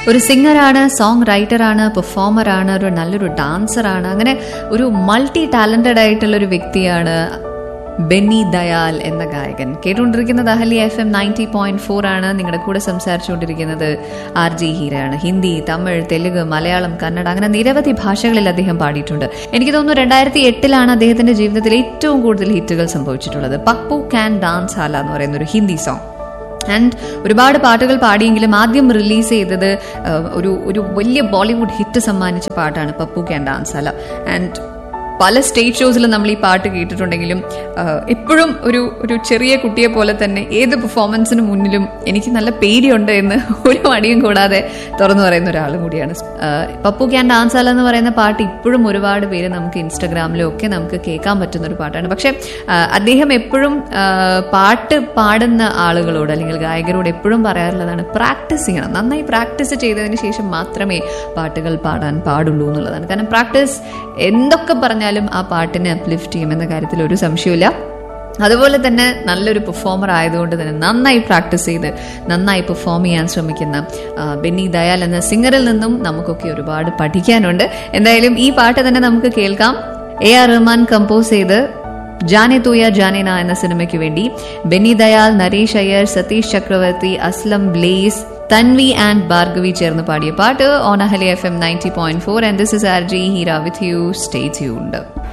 ഒരു സിംഗറാണ് സോങ് റൈറ്ററാണ് പെർഫോമറാണ് ഒരു നല്ലൊരു ഡാൻസറാണ് അങ്ങനെ ഒരു മൾട്ടി ടാലന്റഡ് ആയിട്ടുള്ള ഒരു വ്യക്തിയാണ് ബെന്നി ദയാൽ എന്ന ഗായകൻ കേട്ടുകൊണ്ടിരിക്കുന്നത് Ahalia F M ninety point four ആണ് നിങ്ങളുടെ കൂടെ സംസാരിച്ചുകൊണ്ടിരിക്കുന്നത് ആർ ജി ഹീരയാണ് ഹിന്ദി തമിഴ് തെലുങ്ക് മലയാളം കന്നഡ അങ്ങനെ നിരവധി ഭാഷകളിൽ അദ്ദേഹം പാടിയിട്ടുണ്ട് എനിക്ക് തോന്നുന്നു രണ്ടായിരത്തി എട്ടിലാണ് അദ്ദേഹത്തിന്റെ ജീവിതത്തിൽ ഏറ്റവും കൂടുതൽ ഹിറ്റുകൾ സംഭവിച്ചിട്ടുള്ളത് പപ്പു ക്യാൻ ഡാൻസ് ഹാല എന്ന് പറയുന്ന ഒരു ഹിന്ദി സോങ് ആൻഡ് ഒരുപാട് പാട്ടുകൾ പാടിയെങ്കിലും ആദ്യം റിലീസ് ചെയ്തത് ആ, ഒരു ഒരു വലിയ ബോളിവുഡ് ഹിറ്റ് സമ്മാനിച്ച പാട്ടാണ് പപ്പു ക്യാൻ ഡാൻസ് അല ആൻഡ് പല സ്റ്റേജ് ഷോസിലും നമ്മൾ ഈ പാട്ട് കേട്ടിട്ടുണ്ടെങ്കിലും ആ, എപ്പോഴും ഒരു ഒരു ചെറിയ കുട്ടിയെ പോലെ തന്നെ ഏത് പെർഫോമൻസിന് മുന്നിലും എനിക്ക് നല്ല പേടിയുണ്ട് എന്ന് ഒരു മടിയും കൂടാതെ തുറന്നു പറയുന്ന ഒരാളും കൂടിയാണ് ആ, പപ്പു ക്യാൻ ഡാൻസ് അല എന്ന് പറയുന്ന പാട്ട് ഇപ്പോഴും ഒരുപാട് പേര് നമുക്ക് ഇൻസ്റ്റഗ്രാമിലും ഒക്കെ നമുക്ക് കേൾക്കാൻ പറ്റുന്ന ഒരു പാട്ടാണ് പക്ഷെ ആ, അദ്ദേഹം എപ്പോഴും ആ, പാട്ട് പാടുന്ന ആളുകളോട് അല്ലെങ്കിൽ ഗായകരോട് എപ്പോഴും പറയാറുള്ളതാണ് പ്രാക്ടീസ് ചെയ്യണം നന്നായി പ്രാക്ടീസ് ചെയ്തതിന് ശേഷം മാത്രമേ പാട്ടുകൾ പാടാൻ പാടുള്ളൂ എന്നുള്ളതാണ് കാരണം പ്രാക്ടീസ് എന്തൊക്കെ പറഞ്ഞാലും ആ പാട്ടിനെ അപ്ലിഫ്റ്റ് ചെയ്യുമെന്ന കാര്യത്തിൽ ഒരു സംശയമില്ല അതുപോലെ തന്നെ നല്ലൊരു പെർഫോമർ ആയതുകൊണ്ട് തന്നെ നന്നായി പ്രാക്ടീസ് ചെയ്ത് നന്നായി പെർഫോം ചെയ്യാൻ ശ്രമിക്കുന്ന ആ, ബെന്നി ദയാൽ എന്ന സിംഗറിൽ നിന്നും നമുക്കൊക്കെ ഒരുപാട് പഠിക്കാനുണ്ട് എന്തായാലും ഈ പാട്ട് തന്നെ നമുക്ക് കേൾക്കാം എ ആർ റഹ്മാൻ കമ്പോസ് ചെയ്ത് ജാനെ തൂയ ജാനേന എന്ന സിനിമയ്ക്ക് വേണ്ടി ബെന്നി ദയാൽ നരേഷ് അയ്യർ സതീഷ് ചക്രവർത്തി അസ്ലം ബ്ലേസ് തൻവി ആൻഡ് ഭാർഗവി ചേർന്ന് പാടിയ പാട്ട് on Ahalia F M ninety point four and this is R G Heera with you stay tuned